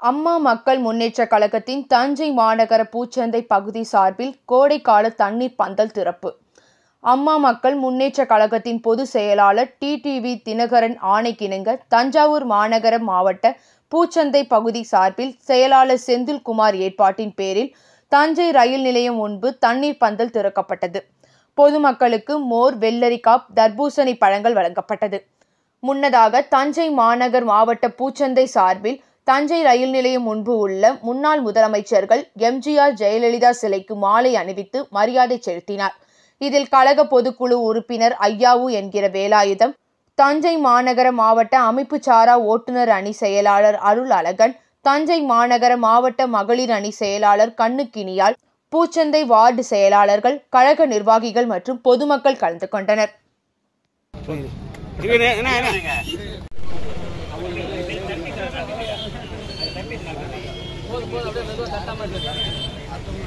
அம்மா மக்கள் முன்னேற்றக் கழகத்தின் தஞ்சை மாநகர பூச்சந்தை பகுதி சார்பில் கோடைக்கால தண்ணீர் பந்தல் திறப்பு அம்மா மக்கள் முன்னேற்றக் கழகத்தின் பொதுச் செயலாளர் டிடிவி தினகரன் ஆணைக்கிணங்க தஞ்சாவூர் மாநகர மாவட்ட பூச்சந்தை பகுதி சார்பில் செயலாளர் செந்தில்குமார் ஏற்பாட்டின் பேரில் தஞ்சை ரயில் நிலையம் முன்பு தண்ணீர் பந்தல் திறக்கப்பட்டது பொதுமக்களுக்கு மோர் வெள்ளரிக்காய் தர்பூசணி பழங்கள் வழங்கப்பட்டது முன்னதாக தஞ்சை மாநகர் மாவட்ட பூச்சந்தை சார்பில் தஞ்சை ரயில் நிலையம் முன்பு உள்ள முன்னாள் முதலமைச்சர்கள் எம்ஜிஆர் ஜெயலலிதா சிலைக்கு மாலை அணிவித்து மரியாதை செலுத்தினார் இதில் கழக பொதுக்குழு உறுப்பினர் ஐயாவு என்கிற வேலாயுதம் தஞ்சை மாநகர மாவட்ட அமைப்பு சாரா ஓட்டுநர் அணி செயலாளர் அருள் அழகன் தஞ்சை மாநகர மாவட்ட மகளிர் அணி செயலாளர் கண்ணுக்கினியால் பூச்சந்தை வார்டு செயலாளர்கள் கழக நிர்வாகிகள் மற்றும் பொதுமக்கள் கலந்து கொண்டனர் இது என்ன என்ன போதும் போதும் அப்படியே மெதுவாக தட்டாம இருக்கு